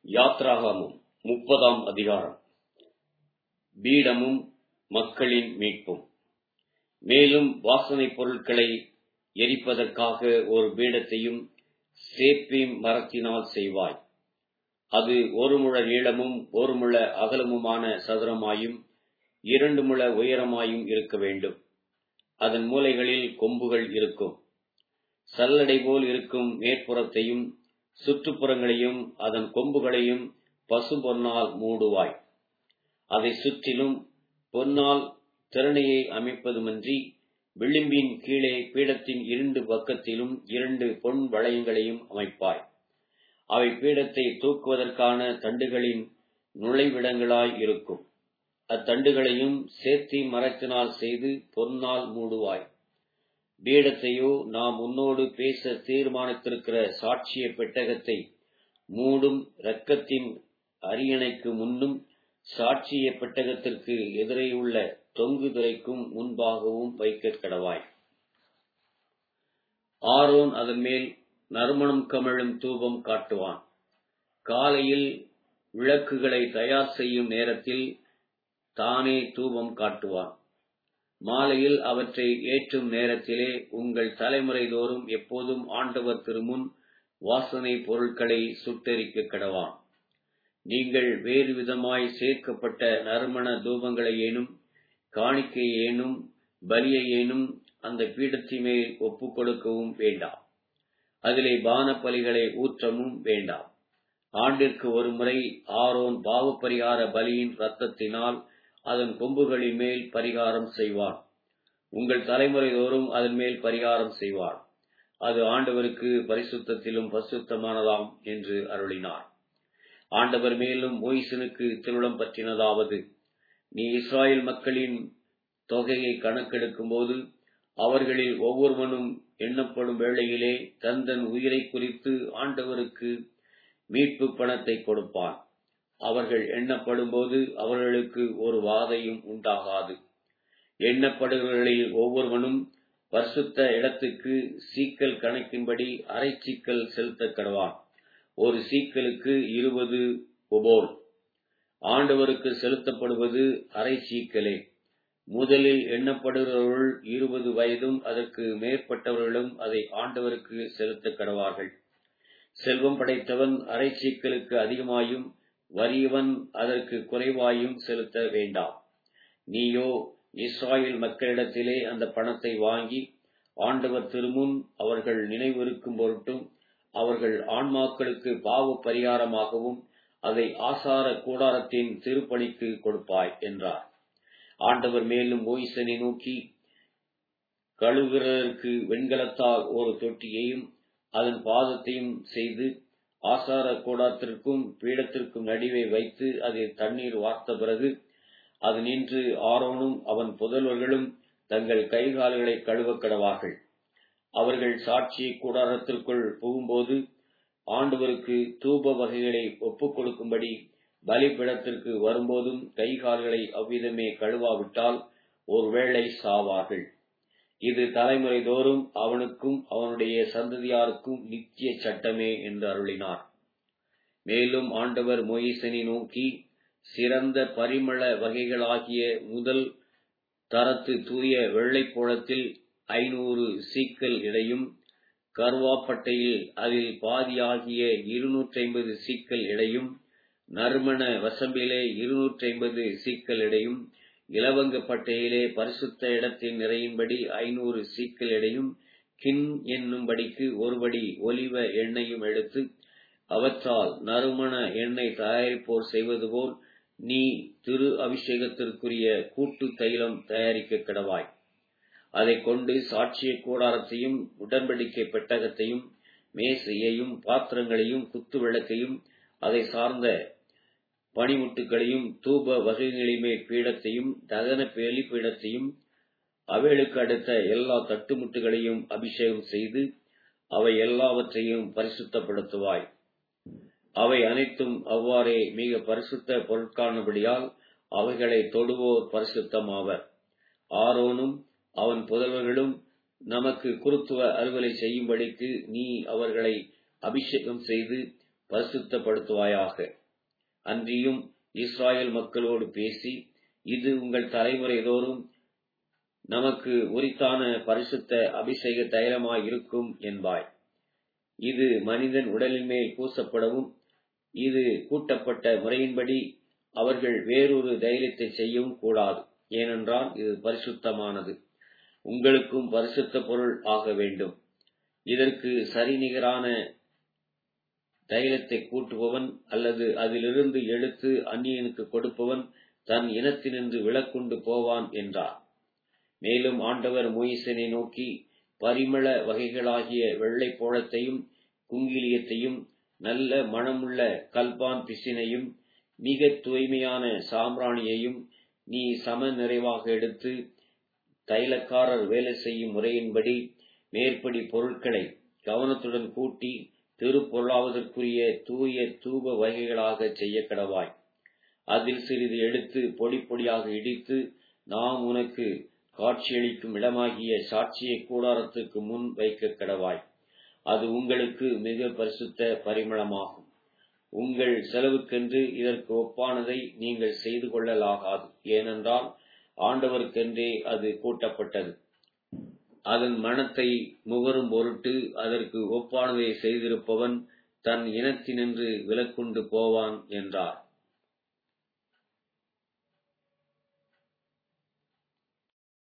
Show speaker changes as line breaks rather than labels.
யாத்ராகமம் முப்பதாம் அதிகாரம் பீடமும் மக்களின் மீட்பும் மேலும் வாசனைப் பொருட்களை எரிப்பதற்காக ஒரு பீடத்தையும் சேப்பீம் மரத்தினால் செய்வாய் அது ஒரு முழ நீளமும் ஒரு முழ அகலமுமான சதுரமாயும் இரண்டு முழ உயரமாயும் இருக்க வேண்டும் அதன் மூலைகளில் கொம்புகள் இருக்கும் சல்லடை போல் இருக்கும் மேற்புறத்தையும் சுற்றுப்புறங்களையும் அதன் கொம்புகளையும் பசு பொன்னால் மூடுவாய் அதை சுற்றிலும் பொன்னால் திறனையை அமைப்பதுமன்றி விளிம்பின் கீழே பீடத்தின் இரண்டு பக்கத்திலும் இரண்டு பொன் வளையங்களையும் அமைப்பாய் அவை பீடத்தை தூக்குவதற்கான தண்டுகளின் நுழைவிடங்களாய் இருக்கும் அத்தண்டுகளையும் சேர்த்தி மரத்தினால் செய்து பொன்னால் மூடுவாய் பீடத்தையோ நாம் உன்னோடு பேச தீர்மானித்திருக்கிற சாட்சிய பெட்டகத்தை மூடும் இரக்கத்தின் அரியணைக்கு முன்னும் சாட்சிய பெட்டகத்திற்கு எதிரேயுள்ள தொங்கு துறைக்கும் முன்பாகவும் வைக்க கடவாய் ஆரோன் அதன் மேல் நறுமணம் கமழும் தூபம் காட்டுவான் காலையில் விளக்குகளை தயார் செய்யும் நேரத்தில் தானே தூபம் காட்டுவான் மாலையில் அவற்றை ஏற்றும் நேரத்திலே உங்கள் தலைமுறை தோறும் எப்போதும் ஆண்டவர் திருமுன் வாசனை பொருட்களை சுட்டெரிக்க கடவான் நீங்கள் வேறு விதமாய் சேர்க்கப்பட்ட நறுமண தூபங்களை ஏனும் காணிக்கை ஏனும் பலியை ஏனும் அந்த பீடத்தின் மேல் ஒப்புக் கொடுக்கவும் வேண்டாம் அதிலே பான பலிகளை ஊற்றவும் வேண்டாம் ஆண்டிற்கு ஒரு முறை ஆரோன் பாவப்பரிகார பலியின் ரத்தத்தினால் அதன் கொம்புகளின் மேல் பரிகாரம் செய்வான் உங்கள் தலைமுறை தோறும் அதன் மேல் பரிகாரம் செய்வான் அது ஆண்டவருக்கு பரிசுத்தத்திலும் பரிசுத்தமானதாம் என்று அருளினார் ஆண்டவர் மேலும் மோயிசனுக்கு திருவிழம் பற்றினதாவது நீ இஸ்ராயல் மக்களின் தொகையை கணக்கெடுக்கும் போது அவர்களில் ஒவ்வொருவனும் எண்ணப்படும் வேளையிலே தந்தன் உயிரை குறித்து ஆண்டவருக்கு மீட்பு பணத்தை கொடுப்பான் அவர்கள் எண்ணப்படும் போது அவர்களுக்கு ஒரு வாதையும் உண்டாகாது எண்ணப்படுகிறவர்களில் ஒவ்வொருவனும் பரிசுத்த இடத்துக்கு சீக்கல் கணக்கின்படி அரை சீக்கல் செலுத்த கடவான் ஒரு சீக்கலுக்கு இருபது ஒபோல் ஆண்டவருக்கு செலுத்தப்படுவது அரை சீக்கலே முதலில் எண்ணப்படுகிறவர்கள் இருபது வயதும் அதற்கு மேற்பட்டவர்களும் அதை ஆண்டவருக்கு செலுத்த கடவார்கள் செல்வம் படைத்தவன் அரை சீக்கலுக்கு அதிகமாயும் வறியவன் அதற்கு குறைவாயும் செலுத்த வேண்டாம் நீயோ இஸ்ராயல் மக்களிடத்திலே அந்த பணத்தை வாங்கி ஆண்டவர் திருமுன் அவர்கள் நினைவிருக்கும் பொருட்டும் அவர்கள் ஆன்மாக்களுக்கு பாவ பரிகாரமாகவும் அதை ஆசார கூடாரத்தின் திருப்பணிக்கு கொடுப்பாய் என்றார் ஆண்டவர் மேலும் மோயிசனை நோக்கி கழுவுகிறதற்கு வெண்கலத்தால் ஒரு தொட்டியையும் அதன் பாதத்தையும் செய்து ஆசார கூடாரத்திற்கும் பீடத்திற்கும் நடுவே வைத்து அதில் தண்ணீர் வார்த்த பிறகு அது நின்று ஆரோனும் அவன் புதல்வர்களும் தங்கள் கைகால்களை கழுவ கடவார்கள் அவர்கள் சாட்சி கூடாரத்திற்குள் புகும்போது ஆண்டவருக்கு தூப வகைகளை ஒப்புக் கொடுக்கும்படி பலிபிடத்திற்கு வரும்போதும் கைகால்களை அவ்விதமே கழுவாவிட்டால் ஒருவேளை சாவார்கள் இது தலைமுறை தோறும் அவனுக்கும் அவனுடைய சந்ததியாருக்கும் நித்திய சட்டமே என்று அருளினார் மேலும் ஆண்டவர் மொயிசனை நோக்கி சிறந்த பரிமள வகைகளாகிய முதல் தரத்து தூய வெள்ளைப்போளத்தில் ஐநூறு சீக்கல் இடையும் கருவாப்பட்டையில் அதில் பாதியாகிய இருநூற்றி ஐம்பது சீக்கல் இடையும் நறுமண வசம்பிலே இருநூற்றி ஐம்பது சீக்கல் இடையும் இலவங்கப்பட்டையிலே பரிசுத்த இடத்தின் நிறையின்படி ஐநூறு சீக்கல் இடையும் கின் என்னும்படிக்கு ஒருபடி ஒலிவ எண்ணெயும் எடுத்து அவற்றால் நறுமண எண்ணெய் தயாரிப்போர் செய்வது போல் நீ திரு அபிஷேகத்திற்குரிய கூட்டு தைலம் தயாரிக்க கிடவாய் அதை கொண்டு சாட்சிய கூடாரத்தையும் உடன்படிக்கை பெட்டகத்தையும் மேசையையும் பாத்திரங்களையும் குத்து விளக்கையும் அதை சார்ந்த பனிமுட்டுகளையும் தூப வகைகளிமே பீடத்தையும் தகன பேலி பீடத்தையும் அவைகளுக்கு அடுத்த எல்லா தட்டுமுட்டுகளையும் அபிஷேகம் செய்து அவை எல்லாவற்றையும் பரிசுத்தப்படுத்துவாய் அவை அனைத்தும் அவ்வாறே மிக பரிசுத்த பொருட்காணபடியால் அவைகளை தொடுவோர் பரிசுத்தமாவர் ஆரோனும் அவன் புதல்வர்களும் நமக்கு குருத்துவ அறுவலை செய்யும்படிக்கு நீ அவர்களை அபிஷேகம் செய்து பரிசுத்தப்படுத்துவாயாக அன்றியும் இஸ்ராயல் மக்களோடு பேசி இது உங்கள் தலைமுறை தோறும் நமக்கு உரித்தான பரிசுத்த அபிஷேக தைலமாய் இருக்கும் என்பாய் இது மனிதன் உடலின் மேல் பூசப்படவும் இது கூட்டப்பட்ட முறையின்படி அவர்கள் வேறொரு தைரியத்தை செய்யவும் கூடாது ஏனென்றால் இது பரிசுத்தமானது உங்களுக்கும் பரிசுத்த பொருள் ஆக வேண்டும் இதற்கு சரிநிகரான தைலத்தை கூட்டுபவன் அல்லது அதிலிருந்து எடுத்து அந்நியனுக்கு கொடுப்பவன் தன் இனத்தினின்று விலக்குண்டு போவான் என்றார் மேலும் ஆண்டவர் மொயிசனை நோக்கி பரிமள வகைகளாகிய வெள்ளை போளத்தையும் குங்கிலியத்தையும் நல்ல மணமுள்ள கல்பான் பிசினையும் மிக தூய்மையான சாம்பிராணியையும் நீ சம நிறைவாக எடுத்து தைலக்காரர் வேலை செய்யும் முறையின்படி மேற்படி பொருட்களை கவனத்துடன் கூட்டி திருப்பொருளாவதற்குரிய தூய தூப வகைகளாக செய்ய கடவாய் அதில் சிறிது எடுத்து பொடி பொடியாக இடித்து நாம் உனக்கு காட்சியளிக்கும் இடமாகிய சாட்சிய கூடாரத்துக்கு முன் வைக்க கடவாய் அது உங்களுக்கு மிக பரிசுத்த பரிமளமாகும் உங்கள் செலவுக்கென்று இதற்கு ஒப்பானதை நீங்கள் செய்து கொள்ளலாகாது ஏனென்றால் ஆண்டவருக்கென்றே அது கூட்டப்பட்டது அதன் மனத்தை முகரும் பொருட்டு அதற்கு ஒப்பானதை செய்திருப்பவன் தன் இனத்தினின்று விலக்குண்டு போவான் என்றார்